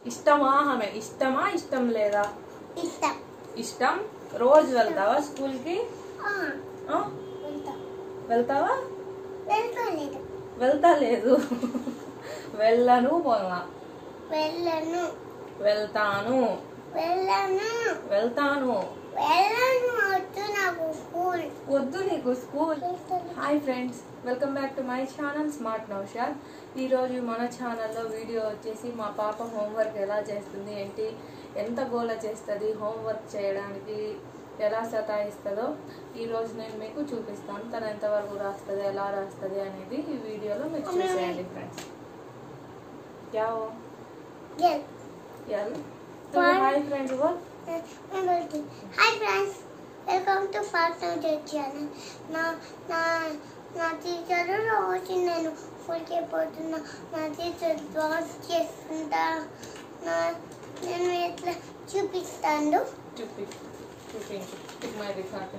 ఇష్టమా ఆమె ఇష్టమా ఇష్టం లేదా ఇష్టం ఇష్టం రోజు వెళ్తావా స్కూల్ కి ఆ, ఆ? వెళ్తా వెళ్తావా వెళ్తాలేదు వెళ్తా లేదు వెళ్ళను పోలా వెళ్ళను వెళ్తాను వెళ్ళను వెళ్తాను వెళ్ళను వద్దు నాకు స్కూల్ వద్దు నీకు school hi friends welcome back to my channel smart Naushad ఈరోజు మన ఛానల్లో వీడియో వచ్చేసి మా పాప హోంవర్క్ ఎలా చేస్తుంది ఏంటి ఎంత గోల చేస్తుంది హోంవర్క్ చేయడానికి ఎలా సతాయిస్తుందో ఈరోజు నేను మీకు చూపిస్తాను తను ఎంతవరకు రాస్తుంది ఎలా రాస్తుంది అనేది ఈ వీడియోలో మీరు చూసేయండి friends yeah yeah hi friends బోల్ hi friends welcome to fast channel నా నా నా టీచర్ రోజు నేను స్కూల్కి వెళ్ళిపోతున్నా నా టీచర్ డ్రాస్ చేస్తుంటా నా నేను ఇట్లా చూపిస్తాను చూపి చూపించు మై రికార్డు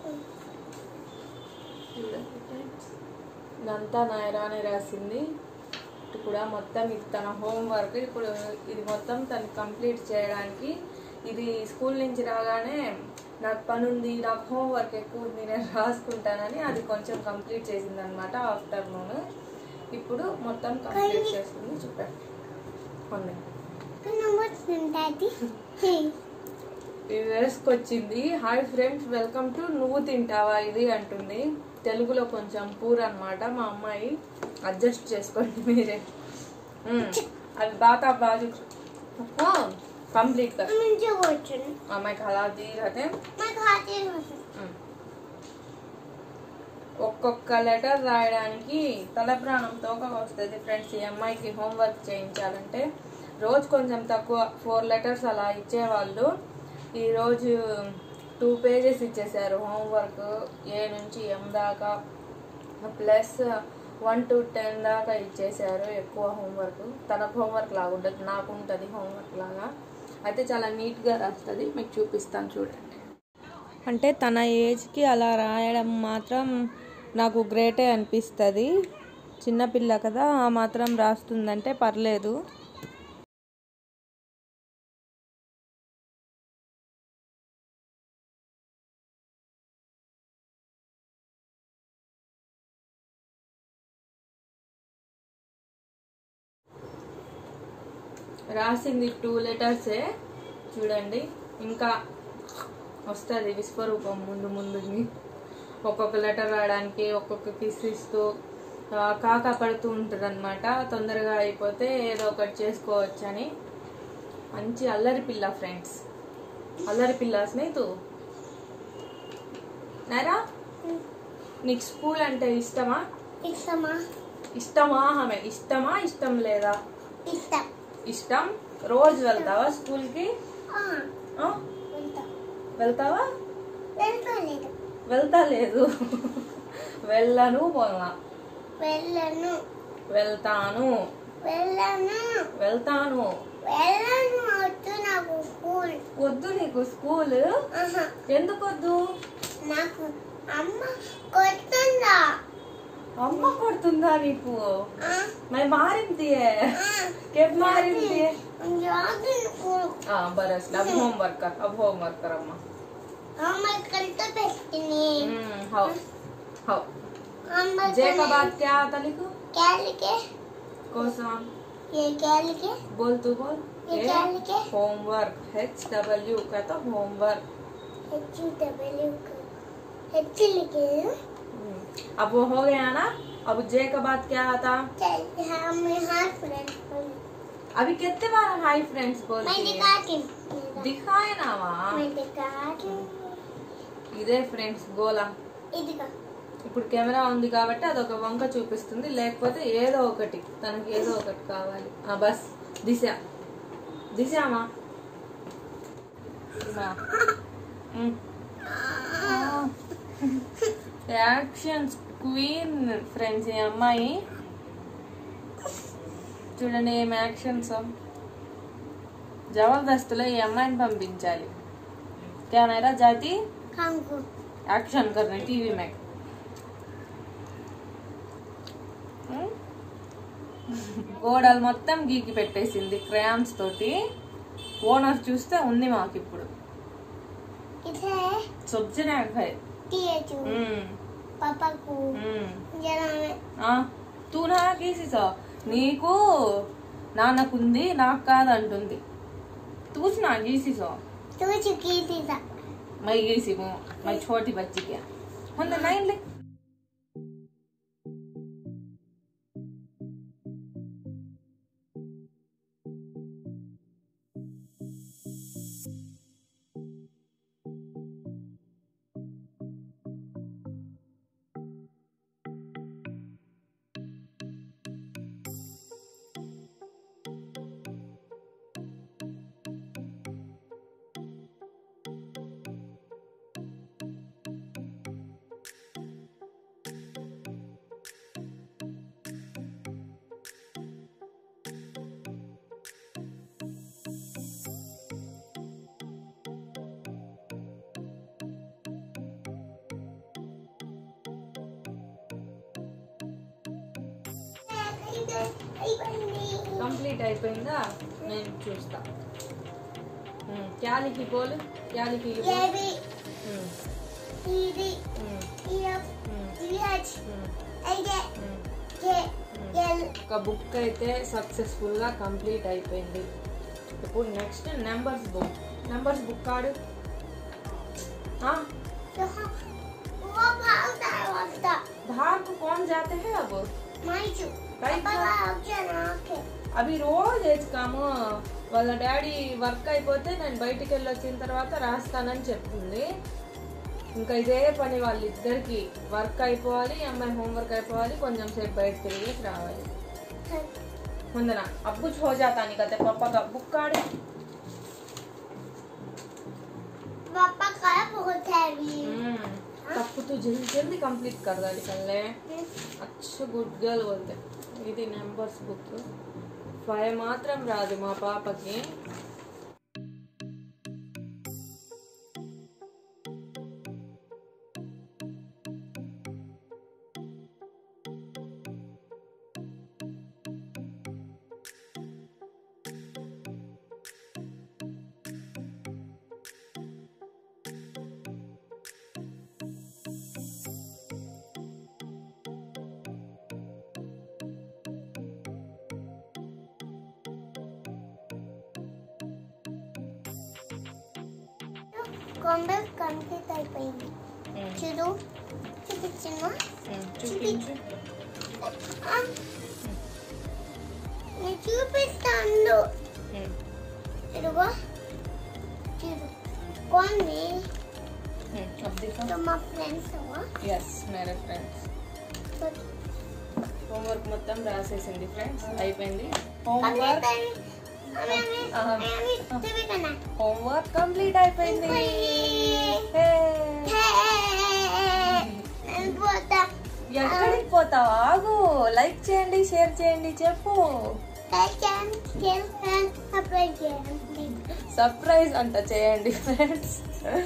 ఇదంతా నాయరానే రాసింది ఇటు కూడా మొత్తం ఇది తన హోంవర్క్ ఇప్పుడు ఇది మొత్తం తను కంప్లీట్ చేయడానికి ఇది స్కూల్ నుంచి రాగానే నాకు పని ఉంది నాకు హోంవర్క్ ఎక్కువ ఉంది నేను రాసుకుంటానని అది కొంచెం కంప్లీట్ చేసింది అనమాట ఆఫ్టర్నూన్ ఇప్పుడు మొత్తం కంప్లీట్ చేస్తుంది చూపండి ఉన్నాయి వస్తుంటుంది వ్యూవర్స్కి వచ్చింది హాయ్ ఫ్రెండ్స్ వెల్కమ్ టు నువ్వు తింటావా ఇది అంటుంది తెలుగులో కొంచెం పూర్ అన్నమాట మా అమ్మాయి అడ్జస్ట్ చేసుకోండి మీరే మ్మ్. అవి బాగా బాజు కంప్లీట్ कर मुझे वचन అమ్మాయికి అలా दी रहते मैं खाती हूँ ఒక్కొక్క లెటర్ రాయడానికి తల ప్రాణం తోక వస్తుంది ఫ్రెండ్స్ ఈ అమ్మాయికి హోంవర్క్ చేయించాలంటే రోజు కొంచెం తక్కువ ఫోర్ లెటర్స్ అలా ఇచ్చేవాళ్ళు ఈరోజు టూ పేజెస్ ఇచ్చేసారు హోంవర్క్ ఏ నుంచి ఎం దాకా ప్లస్ వన్ టు టెన్ దాకా ఇచ్చేసారు ఎక్కువ హోంవర్క్ తనకు హోంవర్క్ లాగా ఉంటుంది నాకు ఉంటుంది హోంవర్క్ లాగా అయితే చాలా నీట్గా రాస్తుంది మీకు చూపిస్తాను చూడండి అంటే తన ఏజ్కి అలా రాయడం మాత్రం నాకు గ్రేటే అనిపిస్తుంది చిన్నపిల్ల కదా ఆ మాత్రం రాస్తుందంటే పర్లేదు రాసింది టూ లెటర్సే చూడండి ఇంకా వస్తుంది విశ్వరూపం ముందు ముందుకి ఒక్కొక్క లెటర్ రాయడానికి ఒక్కొక్క కిస్ ఇస్తూ ఆ, కాకా పడుతూ ఉంటుంది అనమాట తొందరగా అయిపోతే ఏదో ఒకటి చేసుకోవచ్చని మంచి అల్లరి పిల్ల ఫ్రెండ్స్ అల్లరి పిల్ల స్నేహితు నారా నీకు స్కూల్ అంటే ఇష్టమా ఇష్టమా ఇష్టమా ఆమె ఇష్టమా ఇష్టం లేదా ఇష్టం ఇష్టం రోజు వెళ్తావా స్కూల్కి ఆ, ఆ? వెళ్తా వెళ్తావా వెళ్తాలేదు వెళ్తా లేదు వెళ్ళను పోలా వెళ్ళను వెళ్తాను వెళ్ళను వెళ్తాను వెళ్ళను వద్దు నాకు స్కూల్ వద్దు నీకు స్కూల్ ఆహా, ఎందుకు వద్దు నాకు అమ్మ కొడుతుందా అమ్మ కొడుతుందా నీకు ఆ, మరి మారింది ఆ, కేప్ మారింది రాదు నువ్వు. हाँ बरस अब होमवर्क कर अब होमवर्क कर अम्मा అమ్మ ఇక్కడితో పెట్టింది हम्म हाउ हाउ అమ్మ जे का बाद क्या आता लिखो క్యాలికే कौन सा ఏ క్యాలికే बोल तू बोल ये क्या लिखे? होमवर्क एच डब्ल्यू कहता होमवर्क హెచ్ డబ్ల్యూ హెచ్ लिखे हम्म, अब वो हो गया ना अब जे का बाद क्या आता चल हम यहाँ फ्रेंड अभी कितने बार हाय फ्रेंड्स मैं बोलती है दिखाती हूँ दिखाए ना वहाँ मैं दिखाती हूँ ఇదే ఫ్రెండ్స్ గోలా ఇదిగో ఇప్పుడు కెమెరా ఉంది కాబట్టి అదొక వంక చూపిస్తుంది లేకపోతే ఏదో ఒకటి తనకి ఏదో ఒకటి కావాలి ఆ బస్ దిశ దిశామా యాక్షన్స్ క్వీన్ ఫ్రెండ్స్ ఈ అమ్మాయి చూడండి ఏం యాక్షన్స్ జబర్దస్త్లో ఈ అమ్మాయిని పంపించాలి క్యానరా జాతి కంకు एक्शन करने टीवी में हम्म? గోడలు మొత్తం గీకి పెట్టేసింది క్రయాన్స్ తోటి ఓనర్ చూస్తే ఉంది మాకు ఇప్పుడు इथे సొచ్చిన टीएचू पापा को जरा में తూ నా గీసిసా నీకు నాన్నకుంది నాకు కాదంటుంది తూసి నా గీసిసో तू चुकी थी सा मैं गीसी हूँ मैं छोटी बच्ची क्या हम तो नहीं ले కంప్లీట్ అయిపోయిందా నేను చూస్తా ఉమ్, క్యాలికి పోలు క్యాలికి ये भी ఉమ్, ये भी ఉమ్, ये ఉమ్, ये आज ఉమ్, ऐसे ఉమ్. ये ये ఒక బుక్ అయితే సక్సెస్ఫుల్ గా కంప్లీట్ అయిపోయింది ఇప్పుడు next numbers book numbers book కాడు हाँ वो भागता है भागता बाहर को कौन जाते हैं अब माइचू Right, पापा sir. भाग जाना आके అవి రోజు వేసుకాము వాళ్ళ డాడీ వర్క్ అయిపోతే నేను బయటికి వెళ్ళి వచ్చిన తర్వాత రాస్తానని చెప్తుంది ఇంకా ఇదే పని వాళ్ళిద్దరికి వర్క్ అయిపోవాలి ఈ అమ్మాయి హోంవర్క్ అయిపోవాలి కొంచెం సేపు బయట తిరిగేసి రావాలి ముందన అబ్బు హో జాతాని కదా పప్పగా బుక్ కాడు पापा का बहुत हैवी తప్పు తూ జల్దీ జల్దీ కంప్లీట్ కరదాలి కల్లే అచ్చ గుడ్ గర్ల్ बोलते ఇది నెంబర్స్ బుక్ ఫైవ్ మాత్రం రాదు మా పాపకి కొంబల్ కంప్లీట్ అయిపోయింది చూడు చూపించిన చూపించు నేను చూపిస్తాను ఇదిగో చూడు కొన్ని अब देखो तो మా ఫ్రెండ్స్ ఎస్ మేరే ఫ్రెండ్స్ హోంవర్క్ మొత్తం రాసేసింది ఫ్రెండ్స్ అయిపోయింది హోంవర్క్ హోంవర్క్ కంప్లీట్ అయిపోయింది Hey. ఎక్కడికి పోతావు ఆగు లైక్ చేయండి షేర్ చేయండి చెప్పు సర్ప్రైజ్ అంట చేయండి ఫ్రెండ్స్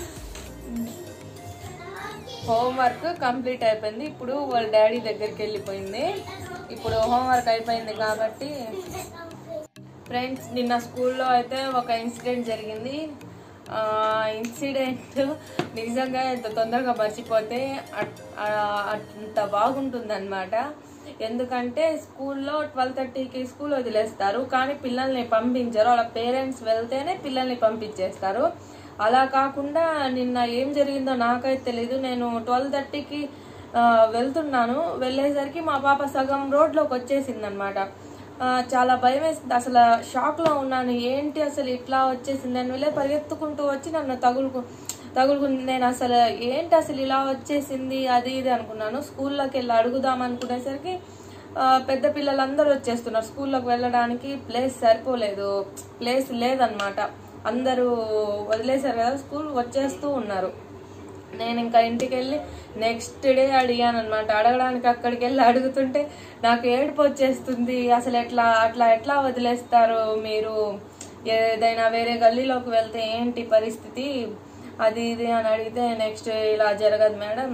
హోంవర్క్ కంప్లీట్ అయిపోయింది ఇప్పుడు వాళ్ళ డాడీ దగ్గరికి వెళ్ళిపోయింది ఇప్పుడు హోంవర్క్ అయిపోయింది కాబట్టి ఫ్రెండ్స్ నిన్న స్కూల్లో అయితే ఒక ఇన్సిడెంట్ జరిగింది ఆ ఇన్సిడెంట్ నిజంగా ఎంత తొందరగా మర్చిపోతే అట్- ఆ, అంత బాగుంటుందన్నమాట ఎందుకంటే స్కూల్లో ట్వెల్వ్ థర్టీకి స్కూల్ వదిలేస్తారు కానీ పిల్లల్ని పంపించరు వాళ్ళ పేరెంట్స్ వెళ్తేనే పిల్లల్ని పంపించేస్తారు అలా కాకుండా నిన్న ఏం జరిగిందో నాకైతే తెలీదు నేను ట్వెల్వ్ థర్టీకి వెళ్తున్నాను వెళ్ళేసరికి మా పాప సగం రోడ్లోకి వచ్చేసింది అనమాట చాలా భయం వేసింది అసలు షాక్ లో ఉన్నాను ఏంటి అసలు ఇట్లా వచ్చేసింది అని వెళ్ళి పరిగెత్తుకుంటూ వచ్చి నన్ను తగులుకు తగులుకుంది నేను అసలు ఏంటి అసలు ఇలా వచ్చేసింది అది ఇది అనుకున్నాను స్కూల్లోకి వెళ్ళి అడుగుదాం అనుకునేసరికి ఆ, పెద్ద పిల్లలందరూ వచ్చేస్తున్నారు స్కూల్లోకి వెళ్ళడానికి ప్లేస్ సరిపోలేదు ప్లేస్ లేదనమాట అందరూ వదిలేశారు కదా స్కూల్ వచ్చేస్తూ ఉన్నారు నేను ఇంకా ఇంటికి వెళ్ళి నెక్స్ట్ డే అడిగాను అనమాట అడగడానికి అక్కడికి వెళ్ళి అడుగుతుంటే నాకు ఏడుపు వచ్చేస్తుంది అసలు ఎట్లా అట్లా ఎట్లా వదిలేస్తారు మీరు ఏదైనా వేరే గల్లీలోకి వెళ్తే ఏంటి పరిస్థితి అది ఇది అని అడిగితే నెక్స్ట్ ఇలా జరగదు మేడం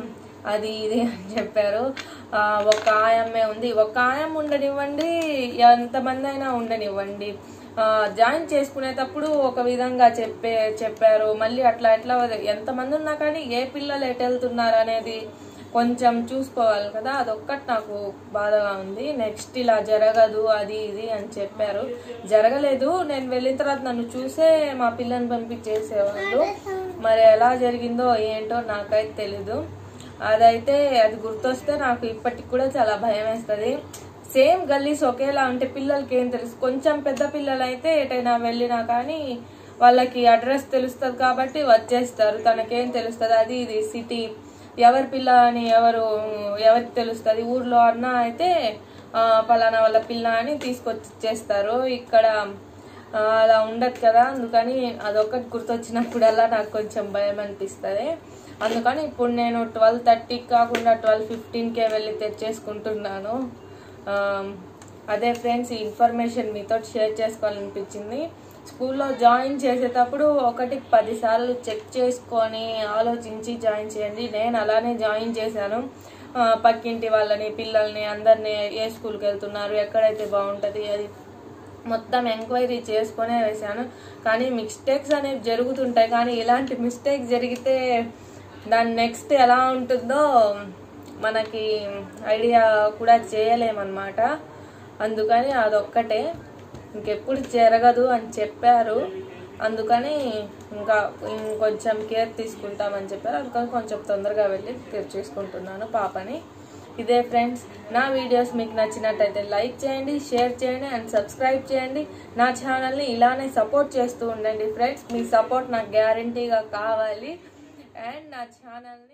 అది ఇది అని చెప్పారు ఆ, ఒక ఆయమ్మే ఉంది ఒక ఆయం ఉండనివ్వండి ఎంతమంది అయినా ఉండనివ్వండి ఆ, జాయిన్ చేసుకునేటప్పుడు ఒక విధంగా చెప్పే చెప్పారు మళ్ళీ అట్లా ఎట్లా ఎంతమంది ఉన్నా కానీ ఏ పిల్లలు ఎటు వెళ్తున్నారు అనేది కొంచెం చూసుకోవాలి కదా అదొక్కటి నాకు బాధగా ఉంది నెక్స్ట్ ఇలా జరగదు అది ఇది అని చెప్పారు జరగలేదు నేను వెళ్ళిన తర్వాత నన్ను చూసే మా పిల్లని పంపించేసేవాళ్ళు మరి ఎలా జరిగిందో ఏంటో నాకైతే తెలీదు అదైతే అది గుర్తొస్తే నాకు ఇప్పటికి కూడా చాలా భయం వేస్తుంది సేమ్ గల్లీస్ ఒకేలా ఉంటే పిల్లలకి ఏం తెలుసు కొంచెం పెద్ద పిల్లలు అయితే ఎటైనా వెళ్ళినా కానీ వాళ్ళకి అడ్రస్ తెలుస్తుంది కాబట్టి వచ్చేస్తారు తనకేం తెలుస్తుంది అది ఇది సిటీ ఎవరి పిల్ల అని ఎవరు ఎవరికి తెలుస్తుంది ఊర్లో అన్న అయితే ఆ, పలానా వాళ్ళ పిల్ల అని తీసుకొచ్చి ఇచ్చేస్తారు ఇక్కడ ఆ, అలా ఉండదు కదా అందుకని అదొకటి గుర్తొచ్చినప్పుడల్లా నాకు కొంచెం భయం అనిపిస్తుంది అందుకని ఇప్పుడు నేను ట్వెల్వ్ థర్టీకి కాకుండా ట్వెల్వ్ ఫిఫ్టీన్కే వెళ్ళి తెచ్చేసుకుంటున్నాను ఆ, అదే ఫ్రెండ్స్ ఈ ఇన్ఫర్మేషన్ మీతో షేర్ చేసుకోవాలనిపించింది స్కూల్లో జాయిన్ చేసేటప్పుడు ఒకటికి పదిసార్లు చెక్ చేసుకొని ఆలోచించి జాయిన్ చేయండి నేను అలానే జాయిన్ చేశాను ఆ, పక్కింటి వాళ్ళని పిల్లల్ని అందరినీ ఏ స్కూల్కి వెళ్తున్నారు ఎక్కడైతే బాగుంటుంది అది మొత్తం ఎంక్వైరీ చేసుకునే వేశాను కానీ మిస్టేక్స్ అనేవి జరుగుతుంటాయి కానీ ఇలాంటి మిస్టేక్ జరిగితే దాని నెక్స్ట్ ఎలా ఉంటుందో మనకి ఐడియా కూడా చేయలేమన్నమాట అందుకని అదొక్కటే ఇంకెప్పుడు జరగదు అని చెప్పారు అందుకని ఇంకా ఇంకొంచెం కేర్ తీసుకుంటామని చెప్పారు అందుకని కొంచెం తొందరగా వెళ్ళి కేర్ చేసుకుంటున్నాను పాపని ఇదే ఫ్రెండ్స్ నా వీడియోస్ మీకు నచ్చినట్టయితే లైక్ చేయండి షేర్ చేయండి అండ్ సబ్స్క్రైబ్ చేయండి నా ఛానల్ని ఇలానే సపోర్ట్ చేస్తూ ఉండండి ఫ్రెండ్స్ మీ సపోర్ట్ నాకు గ్యారంటీగా కావాలి అండ్ నా ఛానల్ని